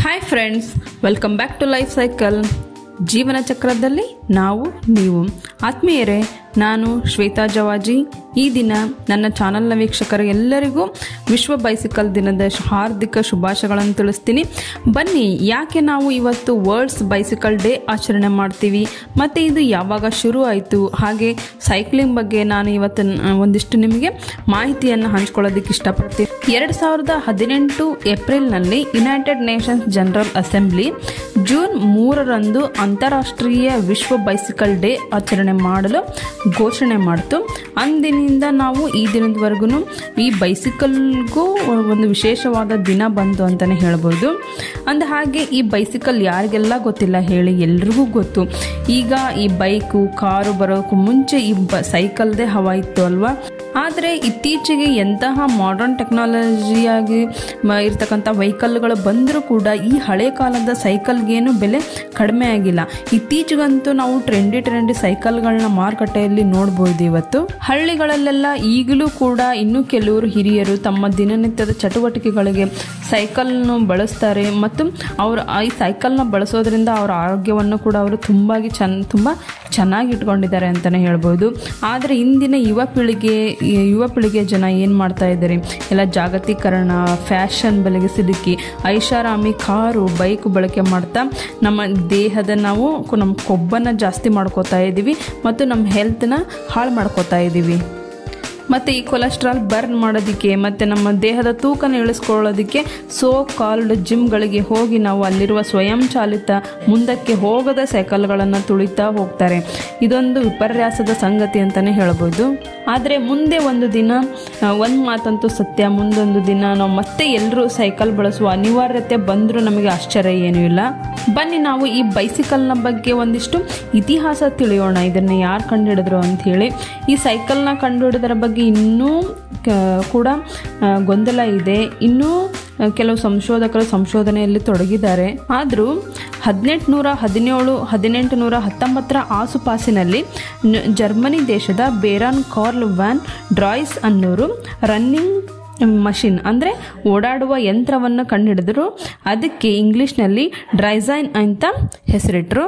hi friends welcome back to life cycle ಜೀವನ ಚಕ್ರದಲ್ಲಿ ನಾವು ನೀವು ಆತ್ಮೀಯರೇ ನಾನು ಶ್ವೇತಾ ಜವಾಜಿ ಈ ದಿನ ನನ್ನ ಚಾನಲ್ನ ವೀಕ್ಷಕರು ಎಲ್ಲರಿಗೂ ವಿಶ್ವ ಬೈಸಿಕಲ್ ದಿನದ ಶು- ಹಾರ್ದಿಕ ಶುಭಾಶಯಗಳನ್ನು ತಿಳಿಸ್ತೀನಿ ಬನ್ನಿ ಯಾಕೆ ನಾವು ಇವತ್ತು ವರ್ಲ್ಡ್ಸ್ ಬೈಸಿಕಲ್ ಡೇ ಆಚರಣೆ ಮಾಡ್ತೀವಿ ಮತ್ತು ಇದು ಯಾವಾಗ ಶುರು ಆಯಿತು ಹಾಗೆ ಸೈಕ್ಲಿಂಗ್ ಬಗ್ಗೆ ನಾನು ಇವತ್ತು ನ- ಒಂದಿಷ್ಟು ನಿಮಗೆ ಮಾಹಿತಿಯನ್ನು ಹಂಚ್ಕೊಳ್ಳೋದಕ್ಕೆ ಇಷ್ಟಪಡ್ತೀನಿ ಎರಡು ಸಾವಿರದ ಹದಿನೆಂಟು ಏಪ್ರಿಲ್ನಲ್ಲಿ United Nations General Assembly June ಮೂರರಂದು ಅಂತಾರಾಷ್ಟ್ರೀಯ ವಿಶ್ವ ಬೈಸಿಕಲ್ ಡೇ ಆಚರಣೆ ಮಾಡಲು ಘೋಷಣೆ ಮಾಡಿತು ಅಂದಿನಿಂದ ನಾವು ಈ ದಿನದವರೆಗೂ ಈ ಬೈಸಿಕಲ್ಗೂ ಒಂದು ವಿಶೇಷವಾದ ದಿನ ಬಂತು ಅಂತಲೇ ಹೇಳ್ಬೋದು ಅಂದ ಹಾಗೆ ಈ ಬೈಸಿಕಲ್ ಯಾರಿಗೆಲ್ಲ ಗೊತ್ತಿಲ್ಲ ಹೇಳಿ ಎಲ್ರಿಗೂ ಗೊತ್ತು ಈಗ ಈ ಬೈಕು ಕಾರು ಬರೋಕ್ಕೂ ಮುಂಚೆ ಈ ಬ ಸೈಕಲ್ದೇ ಹವಾ ಇತ್ತು ಅಲ್ವಾ ಆದರೆ ಇತ್ತೀಚೆಗೆ ಎಂತಹ ಮಾಡರ್ನ್ ಟೆಕ್ನಾಲಜಿಯಾಗಿ ಮ ಇರ್ತಕ್ಕಂಥ ವೆಹಿಕಲ್ಗಳು ಬಂದರೂ ಕೂಡ ಈ ಹಳೆ ಕಾಲದ ಸೈಕಲ್ಗೇನು ಬೆಲೆ ಕಡಿಮೆ ಆಗಿಲ್ಲ ಇತ್ತೀಚೆಗಂತೂ ನಾವು ಟ್ರೆಂಡಿ ಟ್ರೆಂಡಿ ಸೈಕಲ್ಗಳನ್ನ ಮಾರುಕಟ್ಟೆಯಲ್ಲಿ ನೋಡ್ಬೋದು ಇವತ್ತು ಹಳ್ಳಿಗಳಲ್ಲೆಲ್ಲ ಈಗಲೂ ಕೂಡ ಇನ್ನೂ ಕೆಲವರು ಹಿರಿಯರು ತಮ್ಮ ದಿನನಿತ್ಯದ ಚಟುವಟಿಕೆಗಳಿಗೆ ಸೈಕಲ್ನು ಬಳಸ್ತಾರೆ ಮತ್ತು ಅವರು ಈ ಸೈಕಲ್ನ ಬಳಸೋದ್ರಿಂದ ಅವರ ಆರೋಗ್ಯವನ್ನು ಕೂಡ ಅವರು ತುಂಬಾಗಿ ಚೆನ್ನ ತುಂಬ ಚೆನ್ನಾಗಿ ಇಟ್ಕೊಂಡಿದ್ದಾರೆ ಅಂತಲೇ ಹೇಳ್ಬೋದು ಆದರೆ ಇಂದಿನ ಯುವ ಪೀಳಿಗೆ ಈ ಯುವ ಪೀಳಿಗೆ ಜನ ಏನು ಮಾಡ್ತಾ ಇದ್ದಾರೆ ಎಲ್ಲ ಜಾಗತೀಕರಣ ಫ್ಯಾಷನ್ ಬೆಲೆಗೆ ಸಿಲುಕಿ ಐಷಾರಾಮಿ ಕಾರು ಬೈಕ್ ಬಳಕೆ ಮಾಡ್ತಾ ನಮ್ಮ ದೇಹದ ನಾವು ಕು- ನಮ್ಮ ಕೊಬ್ಬನ್ನು ಜಾಸ್ತಿ ಮಾಡ್ಕೋತಾ ಇದ್ದೀವಿ ಮತ್ತು ನಮ್ಮ ಹೆಲ್ತ್ನ ಹಾಳು ಮಾಡ್ಕೋತಾ ಇದ್ದೀವಿ ಮತ್ತು ಈ ಕೊಲೆಸ್ಟ್ರಾಲ್ ಬರ್ನ್ ಮಾಡೋದಕ್ಕೆ ಮತ್ತು ನಮ್ಮ ದೇಹದ ತೂಕನ ಇಳಿಸ್ಕೊಳ್ಳೋದಕ್ಕೆ ಸೋ ಕಾಲ್ಡ್ ಜಿಮ್ಗಳಿಗೆ ಹೋಗಿ ನಾವು ಅಲ್ಲಿರುವ ಸ್ವಯಂ ಚಾಲಿತ ಮುಂದಕ್ಕೆ ಹೋಗದ ಸೈಕಲ್ಗಳನ್ನು ತುಳಿತಾ ಹೋಗ್ತಾರೆ ಇದೊಂದು ವಿಪರ್ಯಾಸದ ಸಂಗತಿ ಅಂತಲೇ ಹೇಳ್ಬೋದು ಆದರೆ ಮುಂದೆ ಒಂದು ದಿನ ಒಂದು ಮಾತಂತೂ ಸತ್ಯ ಮುಂದೊಂದು ದಿನ ನಾವು ಮತ್ತೆ ಎಲ್ಲರೂ ಸೈಕಲ್ ಬಳಸುವ ಅನಿವಾರ್ಯತೆ ಬಂದರೂ ನಮಗೆ ಆಶ್ಚರ್ಯ ಏನೂ ಇಲ್ಲ ಬನ್ನಿ ನಾವು ಈ ಬೈಸಿಕಲ್ನ ಬಗ್ಗೆ ಒಂದಿಷ್ಟು ಇತಿಹಾಸ ತಿಳಿಯೋಣ ಇದನ್ನು ಯಾರು ಕಂಡುಹಿಡಿದ್ರು ಅಂತ ಹೇಳಿ ಈ ಸೈಕಲ್ನ ಕಂಡುಹಿಡಿದರ ಬಗ್ಗೆ ಇನ್ನೂ ಕ- ಕೂಡ ಆ, ಗೊಂದಲ ಇದೆ ಇನ್ನೂ ಆ, ಕೆಲವು ಸಂಶೋಧಕರು ಸಂಶೋಧನೆಯಲ್ಲಿ ತೊಡಗಿದ್ದಾರೆ ಆದರೂ ಹದಿನೆಂಟುನೂರ ಹದಿನೇಳು ಹದಿನೆಂಟು ನೂರ ಹತ್ತೊಂಬತ್ತರ ಆಸುಪಾಸಿನಲ್ಲಿ ನ- ಜರ್ಮನಿ ದೇಶದ ಬೇರಾನ್ ಕಾರ್ಲ್ ವ್ಯಾನ್ ಡ್ರಾಯ್ಸ್ ಅನ್ನೋರು ರನ್ನಿಂಗ್ ಮಷಿನ್ ಅಂದರೆ ಓಡಾಡುವ ಯಂತ್ರವನ್ನು ಕಂಡುಹಿಡಿದ್ರು ಅದಕ್ಕೆ ಇಂಗ್ಲೀಷ್ನಲ್ಲಿ ಡ್ರೈಸೈನ್ ಅಂತ ಹೆಸರಿಟ್ರು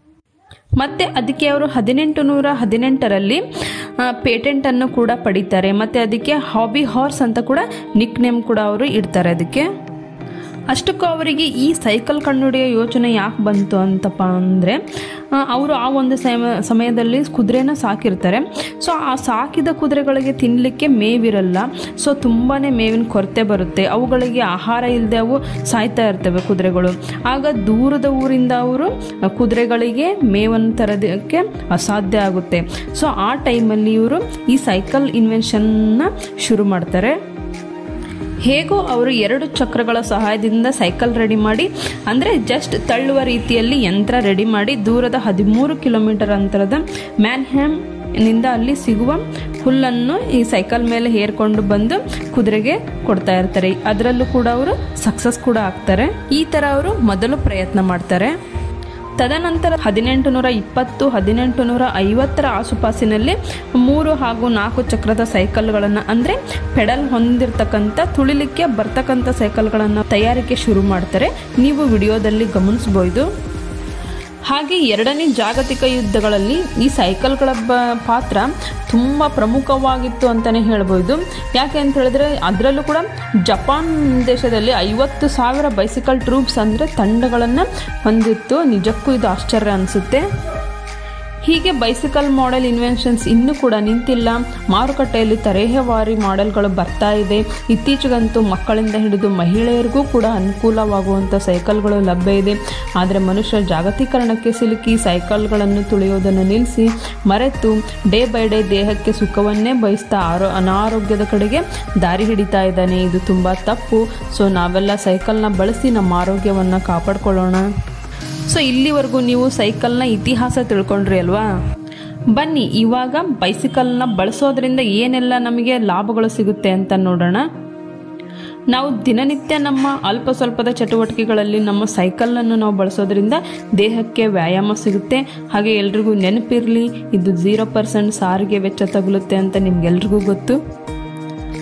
ಮತ್ತೆ ಅದಕ್ಕೆ ಅವರು ಹದಿನೆಂಟು ನೂರ ಹದಿನೆಂಟರಲ್ಲಿ ಪೇಟೆಂಟನ್ನು ಕೂಡ ಪಡಿತಾರೆ ಮತ್ತು ಅದಕ್ಕೆ ಹಾಬಿ ಹಾರ್ಸ್ ಅಂತ ಕೂಡ ನಿಕ್ ನೇಮ್ ಕೂಡ ಅವರು ಇಡ್ತಾರೆ ಅದಕ್ಕೆ ಅಷ್ಟಕ್ಕೂ ಅವರಿಗೆ ಈ ಸೈಕಲ್ ಕಂಡುಹಿಡಿಯೋ ಯೋಚನೆ ಯಾಕೆ ಬಂತು ಅಂತಪ್ಪ ಅಂದರೆ ಅವರು ಆ ಒಂದು ಸಮ ಸಮಯದಲ್ಲಿ ಕುದುರೆನ ಸಾಕಿರ್ತಾರೆ ಸೊ ಆ ಸಾಕಿದ ಕುದುರೆಗಳಿಗೆ ತಿನ್ನಲಿಕ್ಕೆ ಮೇವಿರಲ್ಲ ಸೊ ತುಂಬಾ ಮೇವಿನ ಕೊರತೆ ಬರುತ್ತೆ ಅವುಗಳಿಗೆ ಆಹಾರ ಇಲ್ಲದೆ ಅವು ಸಾಯ್ತಾ ಇರ್ತವೆ ಕುದುರೆಗಳು ಆಗ ದೂರದ ಊರಿಂದ ಅವರು ಕುದುರೆಗಳಿಗೆ ಮೇವನ್ನು ತರೋದಕ್ಕೆ ಅಸಾಧ್ಯ ಆಗುತ್ತೆ ಸೊ ಆ ಟೈಮಲ್ಲಿ ಇವರು ಈ ಸೈಕಲ್ ಇನ್ವೆನ್ಷನ್ನ ಶುರು ಮಾಡ್ತಾರೆ ಹೇಗೋ ಅವರು ಎರಡು ಚಕ್ರಗಳ ಸಹಾಯದಿಂದ ಸೈಕಲ್ ರೆಡಿ ಮಾಡಿ ಅಂದರೆ ಜಸ್ಟ್ ತಳ್ಳುವ ರೀತಿಯಲ್ಲಿ ಯಂತ್ರ ರೆಡಿ ಮಾಡಿ ದೂರದ ಹದಿಮೂರು ಕಿಲೋಮೀಟರ್ ಅಂತರದ ಮ್ಯಾನ್ಹ್ಯಾಮ್ ನಿಂದ ಅಲ್ಲಿ ಸಿಗುವ ಹುಲ್ಲನ್ನು ಈ ಸೈಕಲ್ ಮೇಲೆ ಹೇರ್ಕೊಂಡು ಬಂದು ಕುದುರೆಗೆ ಕೊಡ್ತಾ ಇರ್ತಾರೆ ಅದರಲ್ಲೂ ಕೂಡ ಅವರು ಸಕ್ಸಸ್ ಕೂಡ ಆಗ್ತಾರೆ ಈ ಥರ ಅವರು ಮೊದಲು ಪ್ರಯತ್ನ ಮಾಡ್ತಾರೆ ತದನಂತರ ಹದಿನೆಂಟು ನೂರ ಇಪ್ಪತ್ತು ಹದಿನೆಂಟು ನೂರ ಐವತ್ತರ ಆಸುಪಾಸಿನಲ್ಲಿ ಮೂರು ಹಾಗೂ ನಾಲ್ಕು ಚಕ್ರದ ಸೈಕಲ್ಗಳನ್ನು ಅಂದರೆ ಪೆಡಲ್ ಹೊಂದಿರತಕ್ಕಂಥ ತುಳಿಲಿಕ್ಕೆ ಬರ್ತಕ್ಕಂಥ ಸೈಕಲ್ಗಳನ್ನು ತಯಾರಿಕೆ ಶುರು ಮಾಡ್ತಾರೆ ನೀವು ವಿಡಿಯೋದಲ್ಲಿ ಗಮನಿಸ್ಬೋದು ಹಾಗೆ ಎರಡನೇ ಜಾಗತಿಕ ಯುದ್ಧಗಳಲ್ಲಿ ಈ ಸೈಕಲ್ಗಳ ಬ ಪಾತ್ರ ತುಂಬ ಪ್ರಮುಖವಾಗಿತ್ತು ಅಂತಲೇ ಹೇಳ್ಬೋದು ಯಾಕೆ ಅಂತ ಹೇಳಿದ್ರೆ ಅದರಲ್ಲೂ ಕೂಡ ಜಪಾನ್ ದೇಶದಲ್ಲಿ ಐವತ್ತು ಸಾವಿರ ಬೈಸಿಕಲ್ ಟ್ರೂಪ್ಸ್ ಅಂದರೆ ತಂಡಗಳನ್ನು ಹೊಂದಿತ್ತು ನಿಜಕ್ಕೂ ಇದು ಆಶ್ಚರ್ಯ ಅನಿಸುತ್ತೆ ಹೀಗೆ ಬೈಸಿಕಲ್ ಮಾಡೆಲ್ ಇನ್ವೆನ್ಷನ್ಸ್ ಇನ್ನೂ ಕೂಡ ನಿಂತಿಲ್ಲ ಮಾರುಕಟ್ಟೆಯಲ್ಲಿ ತರೇಹವಾರಿ ಮಾಡೆಲ್ಗಳು ಬರ್ತಾ ಇದೆ ಇತ್ತೀಚೆಗಂತೂ ಮಕ್ಕಳಿಂದ ಹಿಡಿದು ಮಹಿಳೆಯರಿಗೂ ಕೂಡ ಅನುಕೂಲವಾಗುವಂಥ ಸೈಕಲ್ಗಳು ಲಭ್ಯ ಇದೆ ಆದರೆ ಮನುಷ್ಯ ಜಾಗತೀಕರಣಕ್ಕೆ ಸಿಲುಕಿ ಸೈಕಲ್ಗಳನ್ನು ತುಳಿಯೋದನ್ನು ನಿಲ್ಲಿಸಿ ಮರೆತು ಡೇ ಬೈ ಡೇ ದೇಹಕ್ಕೆ ಸುಖವನ್ನೇ ಬಯಸ್ತಾ ಆರೋ ಅನಾರೋಗ್ಯದ ಕಡೆಗೆ ದಾರಿ ಹಿಡಿತಾ ಇದ್ದಾನೆ ಇದು ತುಂಬ ತಪ್ಪು ಸೊ ನಾವೆಲ್ಲ ಸೈಕಲ್ನ ಬಳಸಿ ನಮ್ಮ ಆರೋಗ್ಯವನ್ನು ಕಾಪಾಡ್ಕೊಳ್ಳೋಣ ಸೊ ಇಲ್ಲಿವರೆಗೂ ನೀವು ಸೈಕಲ್ನ ಇತಿಹಾಸ ತಿಳ್ಕೊಂಡ್ರಿ ಅಲ್ವಾ ಬನ್ನಿ ಇವಾಗ ಬೈಸಿಕಲ್ನ ಬಳಸೋದ್ರಿಂದ ಏನೆಲ್ಲ ನಮಗೆ ಲಾಭಗಳು ಸಿಗುತ್ತೆ ಅಂತ ನೋಡೋಣ ನಾವು ದಿನನಿತ್ಯ ನಮ್ಮ ಅಲ್ಪ ಸ್ವಲ್ಪದ ಚಟುವಟಿಕೆಗಳಲ್ಲಿ ನಮ್ಮ ಸೈಕಲನ್ನು ನಾವು ಬಳಸೋದ್ರಿಂದ ದೇಹಕ್ಕೆ ವ್ಯಾಯಾಮ ಸಿಗುತ್ತೆ ಹಾಗೆ ಎಲ್ರಿಗೂ ನೆನಪಿರಲಿ ಇದು ಝೀರೋ ಪರ್ಸೆಂಟ್ ಸಾರಿಗೆ ವೆಚ್ಚ ತಗುಲುತ್ತೆ ಅಂತ ನಿಮ್ಗೆಲ್ರಿಗೂ ಗೊತ್ತು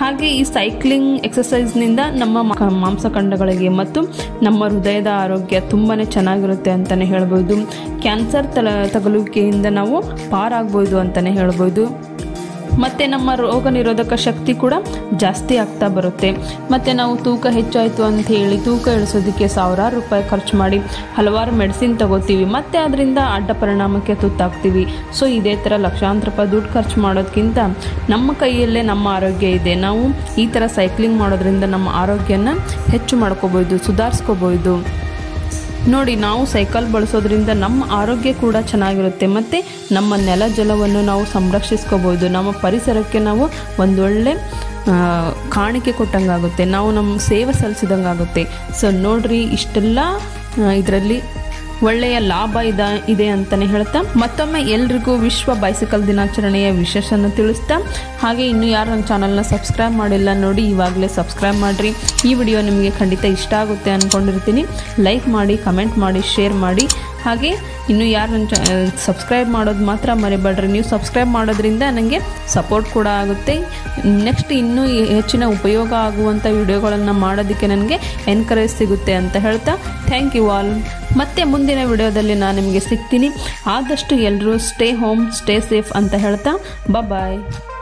ಹಾಗೆ ಈ ಸೈಕ್ಲಿಂಗ್ ಎಕ್ಸಸೈಸ್ನಿಂದ ನಮ್ಮ ಮ- ಮಾಂಸಖಂಡಗಳಿಗೆ ಮತ್ತು ನಮ್ಮ ಹೃದಯದ ಆರೋಗ್ಯ ತುಂಬಾ ಚೆನ್ನಾಗಿರುತ್ತೆ ಅಂತಲೇ ಹೇಳ್ಬೋದು ಕ್ಯಾನ್ಸರ್ ತಲ ತಗುಲುವಿಕೆಯಿಂದ ನಾವು ಪಾರಾಗ್ಬೋದು ಅಂತಲೇ ಹೇಳ್ಬೋದು ಮತ್ತು ನಮ್ಮ ರೋಗ ನಿರೋಧಕ ಶಕ್ತಿ ಕೂಡ ಜಾಸ್ತಿ ಆಗ್ತಾ ಬರುತ್ತೆ ಮತ್ತು ನಾವು ತೂಕ ಹೆಚ್ಚಾಯಿತು ಅಂತ ಹೇಳಿ ತೂಕ ಇಳಿಸೋದಕ್ಕೆ ಸಾವಿರಾರು ರೂಪಾಯಿ ಖರ್ಚು ಮಾಡಿ ಹಲವಾರು ಮೆಡಿಸಿನ್ ತಗೋತೀವಿ ಮತ್ತು ಅದರಿಂದ ಅಡ್ಡ ಪರಿಣಾಮಕ್ಕೆ ತುತ್ತಾಗ್ತೀವಿ ಸೊ ಇದೇ ಥರ ಲಕ್ಷಾಂತರ ರೂಪಾಯಿ ದುಡ್ಡು ಖರ್ಚು ಮಾಡೋದಕ್ಕಿಂತ ನಮ್ಮ ಕೈಯಲ್ಲೇ ನಮ್ಮ ಆರೋಗ್ಯ ಇದೆ ನಾವು ಈ ಥರ ಸೈಕ್ಲಿಂಗ್ ಮಾಡೋದ್ರಿಂದ ನಮ್ಮ ಆರೋಗ್ಯನ ಹೆಚ್ಚು ಮಾಡ್ಕೋಬೋದು ಸುಧಾರಿಸ್ಕೋಬೋದು ನೋಡಿ ನಾವು ಸೈಕಲ್ ಬಳಸೋದ್ರಿಂದ ನಮ್ಮ ಆರೋಗ್ಯ ಕೂಡ ಚೆನ್ನಾಗಿರುತ್ತೆ ಮತ್ತು ನಮ್ಮ ನೆಲ ಜಲವನ್ನು ನಾವು ಸಂರಕ್ಷಿಸ್ಕೋಬೋದು ನಮ್ಮ ಪರಿಸರಕ್ಕೆ ನಾವು ಒಂದೊಳ್ಳೆ ಆ, ಕಾಣಿಕೆ ಕೊಟ್ಟಂಗಾಗುತ್ತೆ ನಾವು ನಮ್ಮ ಸೇವೆ ಸಲ್ಲಿಸಿದಂಗಾಗುತ್ತೆ ಸೊ ನೋಡ್ರಿ ಇಷ್ಟೆಲ್ಲ ಇದರಲ್ಲಿ ಒಳ್ಳೆಯ ಲಾಭ ಇದ ಇದೆ ಅಂತಲೇ ಹೇಳ್ತಾ ಮತ್ತೊಮ್ಮೆ ಎಲ್ರಿಗೂ ವಿಶ್ವ ಬೈಸಿಕಲ್ ದಿನಾಚರಣೆಯ ವಿಶೇಷನ ತಿಳಿಸ್ತಾ ಹಾಗೆ ಇನ್ನು ಯಾರು ನನ್ನ ಚಾನಲ್ನ ಸಬ್ಸ್ಕ್ರೈಬ್ ಮಾಡಿಲ್ಲ ನೋಡಿ ಇವಾಗಲೇ ಸಬ್ಸ್ಕ್ರೈಬ್ ಮಾಡಿರಿ ಈ ವಿಡಿಯೋ ನಿಮಗೆ ಖಂಡಿತ ಇಷ್ಟ ಆಗುತ್ತೆ ಅಂದ್ಕೊಂಡಿರ್ತೀನಿ ಲೈಕ್ ಮಾಡಿ ಕಮೆಂಟ್ ಮಾಡಿ ಶೇರ್ ಮಾಡಿ ಹಾಗೆ ಇನ್ನು ಯಾರು ನನ್ನ ಚ ಸಬ್ಸ್ಕ್ರೈಬ್ ಮಾಡೋದು ಮಾತ್ರ ಮರಿಬೇಡ್ರಿ ನೀವು ಸಬ್ಸ್ಕ್ರೈಬ್ ಮಾಡೋದ್ರಿಂದ ನನಗೆ ಸಪೋರ್ಟ್ ಕೂಡ ಆಗುತ್ತೆ ನೆಕ್ಸ್ಟ್ ಇನ್ನೂ ಹೆಚ್ಚಿನ ಉಪಯೋಗ ಆಗುವಂಥ ವಿಡಿಯೋಗಳನ್ನು ಮಾಡೋದಕ್ಕೆ ನನಗೆ ಎನ್ಕರೇಜ್ ಸಿಗುತ್ತೆ ಅಂತ ಹೇಳ್ತಾ ಥ್ಯಾಂಕ್ ಯು ಆಲ್ ಮತ್ತೆ ಮುಂದಿನ ವಿಡಿಯೋದಲ್ಲಿ ನಾನು ನಿಮಗೆ ಸಿಗ್ತೀನಿ ಆದಷ್ಟು ಎಲ್ಲರೂ ಸ್ಟೇ ಹೋಮ್ ಸ್ಟೇ ಸೇಫ್ ಅಂತ ಹೇಳ್ತಾ ಬಾಯ್